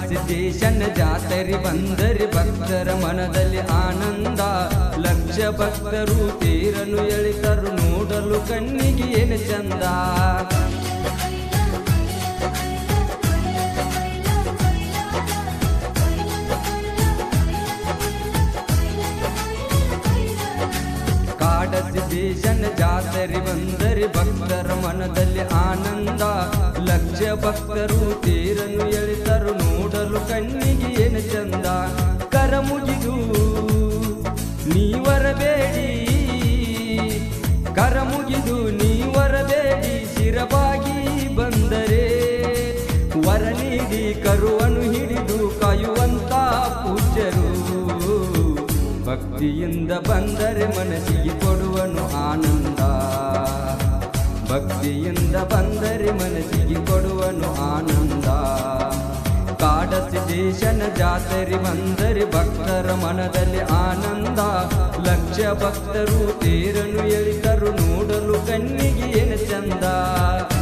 ಕಾಡಸಿದ್ದೇಶನ ಜಾತರಿ ಬಂದರೆ ಭಕ್ತರ ಮನದಲ್ಲಿ ಆನಂದ ಲಕ್ಷ ಭಕ್ತರು ತೇರನು ಎಳಿತರು ನೋಡಲು ಕಣ್ಣಿಗೆ ಏನು ಚಂದ ಕಾಡಸಿದ್ದೇಶನ ಜಾತರಿ ಬಂದರೆ ಭಕ್ತರ ಮನದಲ್ಲಿ ಆನಂದ ಲಕ್ಷ ಭಕ್ತರು ತೇರನು ಎಳಿತರು ನೋಡಲು ಕಣ್ಣಿಗೆ ಏನು ಚಂದ ಕರ ಮುಗಿದು ನೀವರಬೇಡಿ ಕರ ಮುಗಿದು ನೀವರಬೇಡಿ ಶಿರಬಾಗಿ ಬಂದರೆ ವರ ನೀಡಿ ಕರುವನ್ನು ಹಿಡಿದು ಕಾಯುವಂತ ಪೂಜ್ಯರು ಭಕ್ತಿಯಿಂದ ಬಂದರೆ ಮನಸ್ಸಿಗೆ ಕೊಡುವನು ಆನಂದ ಭಕ್ತಿಯಿಂದ ಬಂದರೆ ಮನಸ್ಸಿಗೆ ಕೊಡುವನು ಆನಂದ ಕಾಡಸಿದ್ದೇಶನ ಜಾತರಿ ಬಂದರೆ ಭಕ್ತರ ಮನದಲ್ಲಿ ಆನಂದ ಲಕ್ಷ ಭಕ್ತರು ತೇರನು ಎಳಿತರು ನೋಡಲು ಕಣ್ಣಿಗೆ ಏನು ಚಂದ